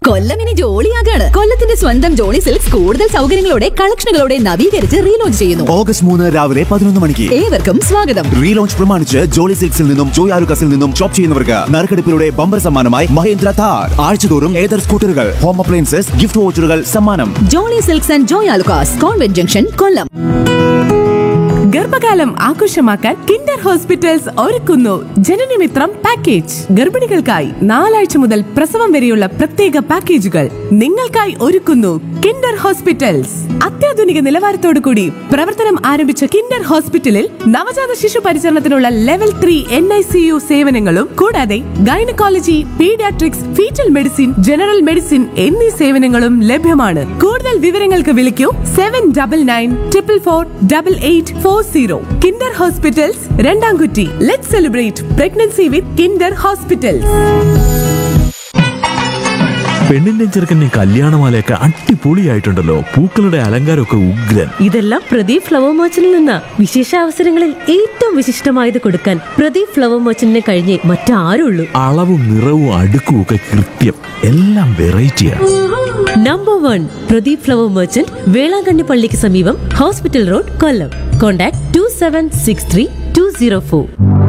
കൊല്ലം ഇനി ജോളിയാകാണ് കൊല്ലത്തിന്റെ സ്വന്തം ജോളി സിൽക്സ് കൂടുതൽ സൗകര്യങ്ങളോടെ കളക്ഷനുകളോടെ നവീകരിച്ച് റീലോഞ്ച് ചെയ്യുന്നു ഓഗസ്റ്റ് മൂന്ന് രാവിലെ പതിനൊന്ന് മണിക്ക് ഏവർക്കും സ്വാഗതം റീലോഞ്ച് പ്രമാണിച്ച് ജോളി സിൽക്സിൽ നിന്നും ജോയ് ആലുക്കസിൽ നിന്നും ഷോപ്പ് ചെയ്യുന്നവർക്ക് നറുക്കെടുപ്പിലൂടെ ബമ്പർ സമ്മാനമായി മഹേന്ദ്ര താർ ആഴ്ചതോറും ഏതർ സ്കൂട്ടറുകൾ ഹോം അപ്ലയൻസസ് ഗിഫ്റ്റ് വോച്ചറുകൾ സമ്മാനം jolly silks and Joy Alukkas convent junction Kollam ഗർഭകാലം ആഘോഷമാക്കാൻ കിൻഡർ ഹോസ്പിറ്റൽസ് ഒരുക്കുന്നു ജനനമിത്രം പാക്കേജ് ഗർഭിണികൾക്കായി നാലാഴ്ച മുതൽ പ്രസവം വരെയുള്ള പ്രത്യേക പാക്കേജുകൾ നിങ്ങൾക്കായി ഒരുക്കുന്നു കിൻഡർ ഹോസ്പിറ്റൽസ് അത്യാധുനിക നിലവാരത്തോടു കൂടി പ്രവർത്തനം ആരംഭിച്ച കിൻഡർ ഹോസ്പിറ്റലിൽ നവജാത ശിശു പരിചരണത്തിനുള്ള level three N I C U സേവനങ്ങളും കൂടാതെ gynaecology paediatrics foetal medicine general medicine എന്നീ സേവനങ്ങളും ലഭ്യമാണ് കൂടുതൽ വിവരങ്ങൾക്ക് വിളിക്കൂ seven double nine triple four double eight four zero kinder hospitals Randamkutty let celebrate pregnancy with kinder hospitals പെണ്ണിന്റെ ചെറുക്കന്റെ കല്യാണമാലയൊക്കെ അടിപൊളിയായിട്ടുണ്ടല്ലോ പൂക്കളുടെ അലങ്കാരമൊക്കെ ഉഗ്രൻ ഇതെല്ലാം പ്രദീപ് ഫ്ലവർ മർച്ചന്റിൽ നിന്ന വിശേഷ അവസരങ്ങളിൽ ഏറ്റവും വിശിഷ്ടമായത് കൊടുക്കാൻ പ്രദീപ് ഫ്ലവർ മർച്ചന്റിനെ കഴിഞ്ഞേ മറ്റാരുള്ളൂ അളവും നിറവും അടുക്കും ഒക്കെ കൃത്യം എല്ലാം വെറൈറ്റിയാണ് number one Pradeep flower merchant Velankanni പള്ളിക്ക് സമീപം hospital road Kollam contact two seven six three two zero four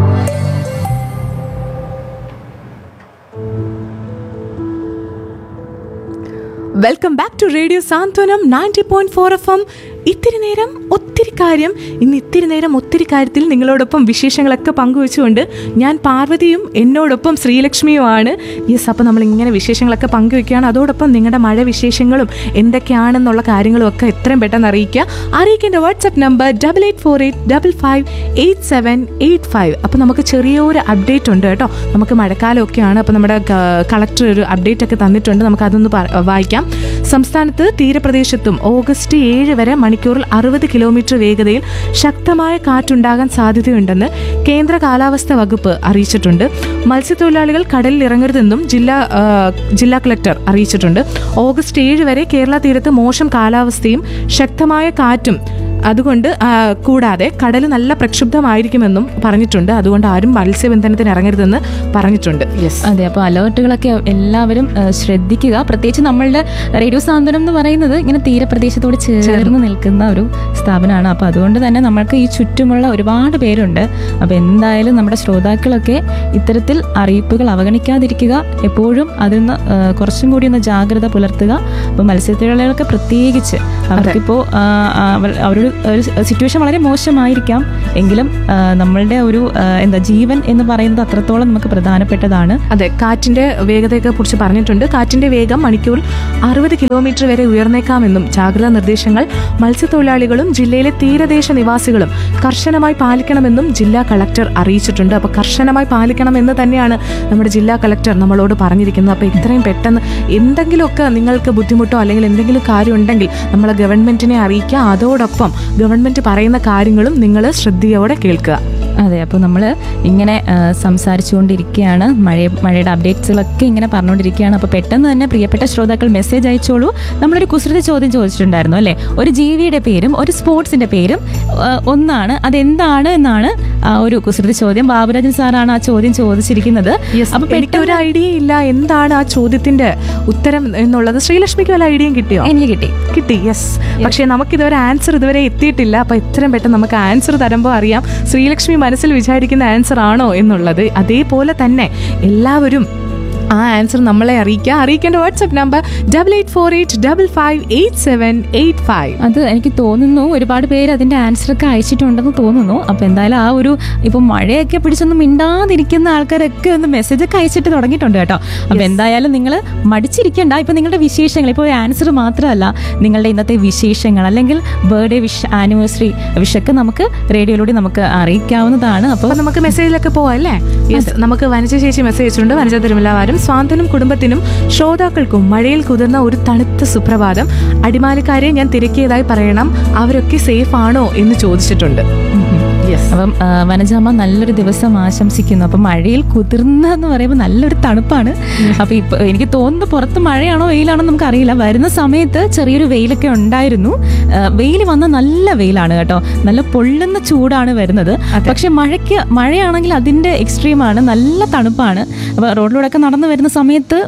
welcome back to radio Santhwanam ninety point four F M ഇത്തിരി നേരം ഒത്തിരി കാര്യം ഇന്ന് ഇത്തിരി നേരം ഒത്തിരി കാര്യത്തിൽ നിങ്ങളോടൊപ്പം വിശേഷങ്ങളൊക്കെ പങ്കുവെച്ചുകൊണ്ട് ഞാൻ പാർവതിയും എന്നോടൊപ്പം ശ്രീലക്ഷ്മിയുമാണ് യെസ് അപ്പോൾ നമ്മൾ ഇങ്ങനെ വിശേഷങ്ങളൊക്കെ പങ്കുവെക്കുകയാണ് അതോടൊപ്പം നിങ്ങളുടെ മഴ വിശേഷങ്ങളും എന്തൊക്കെയാണെന്നുള്ള കാര്യങ്ങളും ഒക്കെ എത്രയും പെട്ടെന്ന് അറിയിക്കുക അറിയിക്കേണ്ട WhatsApp number double eight four eight double five eight seven eight five അപ്പോൾ നമുക്ക് ചെറിയൊരു അപ്ഡേറ്റ് ഉണ്ട് കേട്ടോ നമുക്ക് മഴക്കാലമൊക്കെയാണ് അപ്പോൾ നമ്മുടെ കളക്ടർ ഒരു അപ്ഡേറ്റ് ഒക്കെ തന്നിട്ടുണ്ട് നമുക്ക് അതൊന്ന് പ- വായിക്കാം സംസ്ഥാനത്ത് തീരപ്രദേശത്തും ഓഗസ്റ്റ് ഏഴ് വരെ മണിക്കൂറിൽ അറുപത് കിലോമീറ്റർ വേഗതയിൽ ശക്തമായ കാറ്റുണ്ടാകാൻ സാധ്യതയുണ്ടെന്ന് കേന്ദ്ര കാലാവസ്ഥാ വകുപ്പ് അറിയിച്ചിട്ടുണ്ട് മത്സ്യത്തൊഴിലാളികൾ കടലിൽ ഇറങ്ങരുതെന്നും ജില്ലാ ആ, ജില്ലാ കളക്ടർ അറിയിച്ചിട്ടുണ്ട് ഓഗസ്റ്റ് ഏഴ് വരെ കേരള തീരത്ത് മോശം കാലാവസ്ഥയും ശക്തമായ കാറ്റും അതുകൊണ്ട് ആ, കൂടാതെ കടൽ നല്ല പ്രക്ഷുബ്ധമായിരിക്കുമെന്നും പറഞ്ഞിട്ടുണ്ട് അതുകൊണ്ട് ആരും മത്സ്യബന്ധനത്തിന് ഇറങ്ങരുതെന്ന് പറഞ്ഞിട്ടുണ്ട് യെസ് അതെ അപ്പോൾ അലേർട്ടുകളൊക്കെ എല്ലാവരും ആ, ശ്രദ്ധിക്കുക പ്രത്യേകിച്ച് നമ്മളുടെ റേഡിയോ സാന്ത്വനം എന്ന് പറയുന്നത് ഇങ്ങനെ തീരപ്രദേശത്തോട് ചേർന്ന് നിൽക്കുന്ന ഒരു സ്ഥാപനമാണ് അപ്പോൾ അതുകൊണ്ട് തന്നെ നമ്മൾക്ക് ഈ ചുറ്റുമുള്ള ഒരുപാട് പേരുണ്ട് അപ്പോൾ എന്തായാലും നമ്മുടെ ശ്രോതാക്കളൊക്കെ ഇത്തരത്തിൽ അറിയിപ്പുകൾ അവഗണിക്കാതിരിക്കുക എപ്പോഴും അതിൽ നിന്ന് ആ, കുറച്ചും കൂടി ഒന്ന് ജാഗ്രത പുലർത്തുക അപ്പോൾ മത്സ്യത്തൊഴിലാളികൾക്ക് പ്രത്യേകിച്ച് അവർക്കിപ്പോൾ ആ, ആ, അവർ- അവരുടെ ഒരു സിറ്റുവേഷൻ വളരെ മോശമായിരിക്കാം എങ്കിലും ആ, നമ്മളുടെ ഒരു ആ, എന്താ ജീവൻ എന്ന് പറയുന്നത് അത്രത്തോളം നമുക്ക് പ്രധാനപ്പെട്ടതാണ് അതെ കാറ്റിന്റെ വേഗതയൊക്കെ കുറിച്ച് പറഞ്ഞിട്ടുണ്ട് കാറ്റിന്റെ വേഗം മണിക്കൂറിൽ അറുപത് കിലോമീറ്റർ വരെ ഉയർന്നേക്കാമെന്നും ജാഗ്രതാ നിർദ്ദേശങ്ങൾ മത്സ്യത്തൊഴിലാളികളും ജില്ലയിലെ തീരദേശ നിവാസികളും കർശനമായി പാലിക്കണമെന്നും ജില്ലാ കളക്ടർ അറിയിച്ചിട്ടുണ്ട് അപ്പോൾ കർശനമായി പാലിക്കണമെന്ന് തന്നെയാണ് നമ്മുടെ ജില്ലാ കളക്ടർ നമ്മളോട് പറഞ്ഞിരിക്കുന്നത് അപ്പോൾ ഇത്രയും പെട്ടെന്ന് എന്തെങ്കിലുമൊക്കെ നിങ്ങൾക്ക് ബുദ്ധിമുട്ടോ അല്ലെങ്കിൽ എന്തെങ്കിലും കാര്യം ഉണ്ടെങ്കിൽ നമ്മൾ ഗവൺമെന്റിനെ അറിയിക്കുക അതോടൊപ്പം ഗവൺമെന്റ് പറയുന്ന കാര്യങ്ങളും നിങ്ങൾ ശ്രദ്ധയോടെ കേൾക്കുക അതെ അപ്പോൾ നമ്മൾ ഇങ്ങനെ ആ, സംസാരിച്ചുകൊണ്ടിരിക്കുകയാണ് മഴ മഴയുടെ അപ്ഡേറ്റ്സുകളൊക്കെ ഇങ്ങനെ പറഞ്ഞുകൊണ്ടിരിക്കുകയാണ് അപ്പോൾ പെട്ടെന്ന് തന്നെ പ്രിയപ്പെട്ട ശ്രോതാക്കൾ മെസ്സേജ് അയച്ചോളൂ നമ്മളൊരു കുസൃതി ചോദ്യം ചോദിച്ചിട്ടുണ്ടായിരുന്നു അല്ലേ ഒരു ജീവിയുടെ പേരും ഒരു സ്പോർട്സിന്റെ പേരും ആ, ഒന്നാണ് അതെന്താണ് എന്നാണ് ആ ഒരു കുസൃതി ചോദ്യം ബാബുരാജൻ സാറാണ് ആ ചോദ്യം ചോദിച്ചിരിക്കുന്നത് അപ്പൊ എനിക്ക് ഒരു ഐഡിയ ഇല്ല എന്താണ് ആ ചോദ്യത്തിന്റെ ഉത്തരം എന്നുള്ളത് ശ്രീലക്ഷ്മിക്ക് വല്ല ഐഡിയയും കിട്ടിയോ എനിക്ക് കിട്ടി കിട്ടി യെസ് പക്ഷേ നമുക്കിതുവരെ ആൻസർ ഇതുവരെ എത്തിയിട്ടില്ല അപ്പൊ എത്രയും പെട്ടെന്ന് നമുക്ക് ആൻസർ തരുമ്പോൾ അറിയാം ശ്രീലക്ഷ്മി മനസ്സിൽ വിചാരിക്കുന്ന ആൻസർ ആണോ എന്നുള്ളത് അതേപോലെ തന്നെ എല്ലാവരും ആ ആൻസർ നമ്മളെ അറിയിക്കുക അറിയിക്കേണ്ട WhatsApp number double eight four eight double five eight seven eight five അത് എനിക്ക് തോന്നുന്നു ഒരുപാട് പേര് അതിന്റെ ആൻസർ ഒക്കെ അയച്ചിട്ടുണ്ടെന്ന് തോന്നുന്നു അപ്പൊ എന്തായാലും ആ ഒരു ഇപ്പൊ മഴയൊക്കെ പിടിച്ചൊന്നും മിണ്ടാതിരിക്കുന്ന ആൾക്കാരൊക്കെ ഒന്ന് മെസ്സേജ് ഒക്കെ അയച്ചിട്ട് തുടങ്ങിയിട്ടുണ്ട് കേട്ടോ അപ്പൊ എന്തായാലും നിങ്ങൾ മടിച്ചിരിക്കണ്ട ഇപ്പൊ നിങ്ങളുടെ വിശേഷങ്ങൾ ഇപ്പോൾ ആൻസർ മാത്രമല്ല നിങ്ങളുടെ ഇന്നത്തെ വിശേഷങ്ങൾ അല്ലെങ്കിൽ ബർത്ത്ഡേ വിഷ് ആനിവേഴ്സറി വിഷൊക്കെ നമുക്ക് റേഡിയോയിലൂടെ നമുക്ക് അറിയിക്കാവുന്നതാണ് അപ്പോൾ അപ്പൊ നമുക്ക് മെസ്സേജിലൊക്കെ പോവാം അല്ലേ യെസ് നമുക്ക് വനജ ചേച്ചി മെസ്സേജ് അയച്ചിട്ടുണ്ട് വനജ തിരുമലവാരും സ്വാന്തനും കുടുംബത്തിനും ശ്രോതാക്കൾക്കും മഴയിൽ കുതിർന്ന ഒരു തണുത്ത സുപ്രഭാതം അടിമാലിക്കാരെ ഞാൻ തിരക്കിയതായി പറയണം അവരൊക്കെ സേഫ് ആണോ എന്ന് ചോദിച്ചിട്ടുണ്ട് യെസ് അപ്പം ആ, വനജാമ്മ നല്ലൊരു ദിവസം ആശംസിക്കുന്നു അപ്പം മഴയിൽ കുതിർന്ന എന്ന് പറയുമ്പോൾ നല്ലൊരു തണുപ്പാണ് അപ്പൊ ഇപ്പൊ എനിക്ക് തോന്നുന്നു പുറത്ത് മഴയാണോ വെയിലാണോ നമുക്ക് അറിയില്ല വരുന്ന സമയത്ത് ചെറിയൊരു വെയിലൊക്കെ ഉണ്ടായിരുന്നു വെയിൽ വന്ന നല്ല വെയിലാണ് കേട്ടോ നല്ല പൊള്ളുന്ന ചൂടാണ് വരുന്നത് പക്ഷെ മഴയ്ക്ക് മഴയാണെങ്കിൽ അതിന്റെ എക്സ്ട്രീമാണ് നല്ല തണുപ്പാണ് അപ്പൊ റോഡിലൂടെ ഒക്കെ നടന്നു വരുന്ന സമയത്ത് മൊത്തം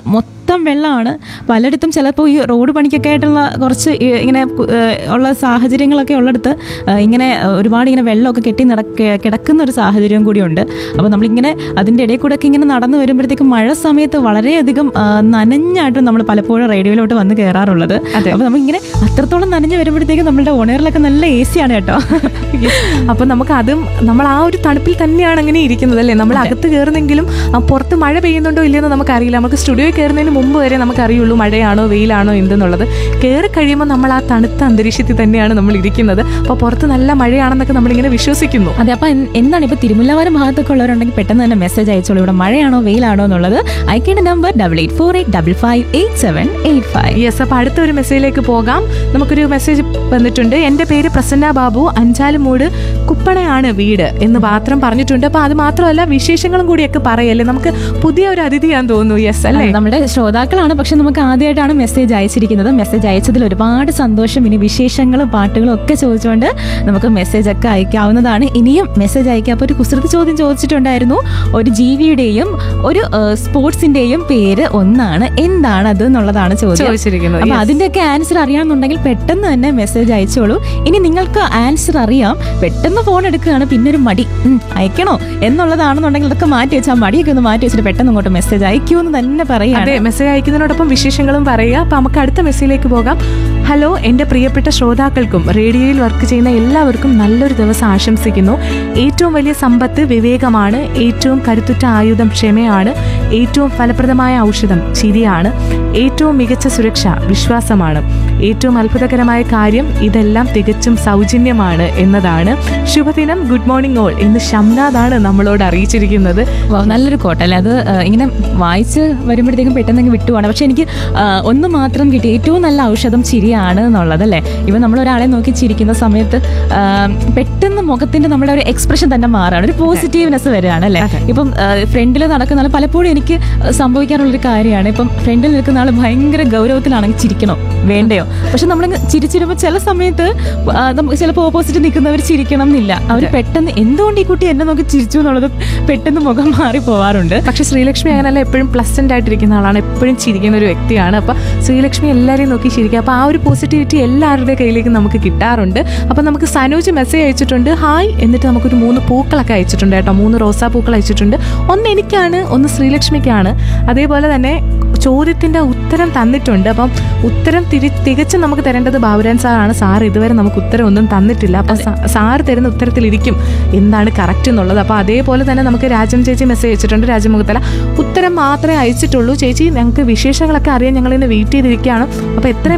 മൊത്തം വെള്ളമാണ് പലയിടത്തും ചിലപ്പോൾ ഈ റോഡ് പണിക്കൊക്കെ ആയിട്ടുള്ള കുറച്ച് ഈ ഇങ്ങനെ കു- ഏഹ് ഉള്ള സാഹചര്യങ്ങളൊക്കെ ഉള്ളിടത്ത് ഏഹ് ഇങ്ങനെ ഒരുപാട് ഇങ്ങനെ വെള്ളമൊക്കെ കെട്ടി നടക്ക കിടക്കുന്ന ഒരു സാഹചര്യം കൂടിയുണ്ട് അപ്പോൾ നമ്മളിങ്ങനെ അതിൻ്റെ ഇടയിൽ കൂടെ ഒക്കെ ഇങ്ങനെ നടന്നു വരുമ്പോഴത്തേക്കും മഴ സമയത്ത് വളരെയധികം ആ, നനഞ്ഞായിട്ട് നമ്മൾ പലപ്പോഴും റേഡിയോയിലോട്ട് വന്ന് കയറാറുള്ളത് അപ്പോൾ നമ്മളിങ്ങനെ അത്രത്തോളം നനഞ്ഞ് വരുമ്പോഴത്തേക്കും നമ്മളുടെ ഓണറിലൊക്കെ നല്ല എ സി ആണ് കേട്ടോ അപ്പൊ നമുക്ക് അതും നമ്മൾ ആ ഒരു തണുപ്പിൽ തന്നെയാണ് അങ്ങനെ ഇരിക്കുന്നത് അല്ലേ നമ്മൾ അകത്ത് കയറുന്നെങ്കിലും ആ പുറത്ത് മഴ പെയ്യുന്നുണ്ടോ ഇല്ലയെന്ന് നമുക്കറിയില്ല നമുക്ക് സ്റ്റുഡിയോയിൽ കയറുന്നതിന് മുമ്പ് വരെ നമുക്കറിയുള്ളൂ മഴയാണോ വെയിലാണോ എന്തെന്നുള്ളത് കയറി കഴിയുമ്പോൾ നമ്മൾ ആ തണുത്ത അന്തരീക്ഷത്തിൽ തന്നെയാണ് നമ്മൾ ഇരിക്കുന്നത് അപ്പോൾ പുറത്ത് നല്ല മഴയാണെന്നൊക്കെ നമ്മളിങ്ങനെ വിശ്വസിക്കുന്നു അതെ അപ്പൊ എൻ- എന്താണ് ഇപ്പൊ തിരുമുല്ലവാരം ഭാഗത്തൊക്കെ ഉള്ളവരുണ്ടെങ്കിൽ പെട്ടെന്ന് തന്നെ മെസ്സേജ് അയച്ചോളൂ ഇവിടെ മഴയാണോ വെയിലാണോ എന്നുള്ളത് അയക്കേണ്ട number double eight four eight double five eight seven eight five yes അപ്പോൾ അടുത്ത ഒരു മെസ്സേജിലേക്ക് പോകാം നമുക്കൊരു മെസ്സേജ് വന്നിട്ടുണ്ട് എൻ്റെ പേര് പ്രസന്ന ബാബു അഞ്ചാലുമൂട് കുപ്പണയാണ് വീട് എന്ന് മാത്രം പറഞ്ഞിട്ടുണ്ട് അപ്പോൾ അത് മാത്രമല്ല വിശേഷങ്ങളും കൂടിയൊക്കെ പറയല്ലേ നമുക്ക് പുതിയ ഒരു അതിഥിയാന്ന് തോന്നുന്നു യെസ് അല്ലേ നമ്മുടെ ശ്രോതാക്കളാണ് പക്ഷെ നമുക്ക് ആദ്യമായിട്ടാണ് മെസ്സേജ് അയച്ചിരിക്കുന്നത് മെസ്സേജ് അയച്ചതിൽ ഒരുപാട് സന്തോഷം ഇനി വിശേഷങ്ങളും പാട്ടുകളും ഒക്കെ ചോദിച്ചുകൊണ്ട് നമുക്ക് മെസ്സേജ് ഒക്കെ അയക്കാവുന്നതാണ് ഇനിയും മെസ്സേജ് അയക്കാം അപ്പോൾ ഒരു കുസൃതി ചോദ്യം ചോദിച്ചിട്ടുണ്ടായിരുന്നു ഒരു ജീവിയുടെയും ഒരു സ്പോർട്സിന്റെയും പേര് ഒന്നാണ് എന്താണ് അത് എന്നുള്ളതാണ് ചോദ്യം ചോദിച്ചിരിക്കുന്നത്, അപ്പൊ yes. അതിന്റെയൊക്കെ ആൻസർ അറിയാമെന്നുണ്ടെങ്കിൽ പെട്ടെന്ന് തന്നെ മെസ്സേജ് അയച്ചോളൂ ഇനി നിങ്ങൾക്ക് ആൻസർ അറിയാം പെട്ടെന്ന് ഫോൺ എടുക്കുകയാണ് പിന്നെ ഒരു മടി ഉം, അയക്കണോ എന്നുള്ളതാണെന്നുണ്ടെങ്കിൽ ഇതൊക്കെ മാറ്റി വെച്ചാൽ ആ മടിയൊക്കെ ഒന്ന് മാറ്റി വെച്ചിട്ട് പെട്ടെന്ന് ഇങ്ങോട്ട് മെസ്സേജ് അയക്കൂ എന്ന് തന്നെ പറയാണ് അതെ മെസ്സേജ് അയക്കുന്നതിനോടൊപ്പം വിശേഷങ്ങളും പറയുക അപ്പൊ നമുക്ക് അടുത്ത മെസ്സേജിലേക്ക് പോകാം ഹലോ എൻ്റെ പ്രിയപ്പെട്ട ശ്രോതാക്കൾക്കും റേഡിയോയിൽ വർക്ക് ചെയ്യുന്ന എല്ലാവർക്കും നല്ലൊരു ദിവസം ആശംസിക്കുന്നു ഏറ്റവും വലിയ സമ്പത്ത് വിവേകമാണ് ഏറ്റവും കരുത്തുറ്റ ആയുധം ക്ഷമയാണ് ഏറ്റവും ഫലപ്രദമായ ഔഷധം ചിരിയാണ് ഏറ്റവും മികച്ച സുരക്ഷ വിശ്വാസമാണ് ഏറ്റവും അത്ഭുതകരമായ കാര്യം ഇതെല്ലാം തികച്ചും സൗജന്യമാണ് എന്നതാണ് ശുഭദിനം ഗുഡ് മോർണിംഗ് ഓൾ എന്ന് ഷംനാഥാണ് നമ്മളോട് അറിയിച്ചിരിക്കുന്നത് വൗ, നല്ലൊരു കോട്ടല്ലേ അത് ആ, ഇങ്ങനെ വായിച്ച് വരുമ്പോഴത്തേക്കും പെട്ടെന്ന് അങ്ങ് വിട്ടുപോകണം പക്ഷെ എനിക്ക് ആ, ഒന്ന് മാത്രം കിട്ടി ഏറ്റവും നല്ല ഔഷധം ചിരിയാണ് എന്നുള്ളത് അല്ലേ ഇവ നമ്മൾ ഒരാളെ നോക്കി ചിരിക്കുന്ന സമയത്ത് ആ, പെട്ടെന്ന് മുഖത്തിന്റെ നമ്മുടെ ഒരു എക്സ്പ്രഷൻ തന്നെ മാറാണ് ഒരു പോസിറ്റീവ്നെസ് വരികയാണ് അല്ലേ ഇപ്പം ഫ്രണ്ടിൽ നടക്കുന്ന ആൾ പലപ്പോഴും എനിക്ക് സംഭവിക്കാറുള്ളൊരു കാര്യമാണ് ഇപ്പം ഫ്രണ്ടിൽ നിൽക്കുന്ന ആൾ ഭയങ്കര ഗൗരവത്തിലാണെങ്കിൽ ചിരിക്കണോ വേണ്ടയോ പക്ഷെ നമ്മളങ്ങ് ചിരിച്ചിരുമ്പോൾ ചില സമയത്ത് ആ, നമുക്ക് ചിലപ്പോൾ ഓപ്പോസിറ്റ് നിൽക്കുന്നവർ ചിരിക്കണം എന്നില്ല അവർ പെട്ടെന്ന് എന്തുകൊണ്ട് ഈ കുട്ടി എന്നെ നോക്കി ചിരിച്ചു എന്നുള്ളത് പെട്ടെന്ന് മുഖം മാറി പോവാറുണ്ട് പക്ഷെ ശ്രീലക്ഷ്മി അങ്ങനെയല്ല എപ്പോഴും പ്ലസന്റ് ആയിട്ടിരിക്കുന്ന ആളാണ് എപ്പോഴും ചിരിക്കുന്ന ഒരു വ്യക്തിയാണ് അപ്പൊ ശ്രീലക്ഷ്മി എല്ലാവരെയും നോക്കി ചിരിക്കുക അപ്പൊ ആ ഒരു പോസിറ്റിവിറ്റി എല്ലാവരുടെ കയ്യിലേക്ക് നമുക്ക് കിട്ടാറുണ്ട് അപ്പൊ നമുക്ക് സനോജ് മെസ്സേജ് അയച്ചിട്ടുണ്ട് ഹായ് എന്നിട്ട് നമുക്കൊരു മൂന്ന് പൂക്കളൊക്കെ അയച്ചിട്ടുണ്ട് കേട്ടോ മൂന്ന് റോസാ പൂക്കൾ അയച്ചിട്ടുണ്ട് ഒന്ന് എനിക്കാണ് ഒന്ന് ശ്രീലക്ഷ്മിക്കാണ് അതേപോലെ തന്നെ ചോദ്യത്തിന്റെ ഉത്തരം തന്നിട്ടുണ്ട് അപ്പം ഉത്തരം തിരി തികച്ചും നമുക്ക് തരേണ്ടത് ബാബുരാൻ സാറാണ് സാർ ഇതുവരെ നമുക്ക് ഉത്തരം ഒന്നും തന്നിട്ടില്ല അപ്പൊ സാർ തരുന്ന ഉത്തരത്തിലിരിക്കും എന്താണ് കറക്റ്റ് എന്നുള്ളത് അപ്പൊ അതേപോലെ തന്നെ നമുക്ക് രാജം ചേച്ചി മെസ്സേജ് അയച്ചിട്ടുണ്ട് രാജമുഖത്തല ഉത്തരം മാത്രമേ അയച്ചിട്ടുള്ളൂ ചേച്ചി ഞങ്ങൾക്ക് വിശേഷങ്ങളൊക്കെ അറിയാൻ ഞങ്ങൾ ഇന്ന് വെയിറ്റ് ചെയ്തിരിക്കുകയാണ് അപ്പൊ എത്രയും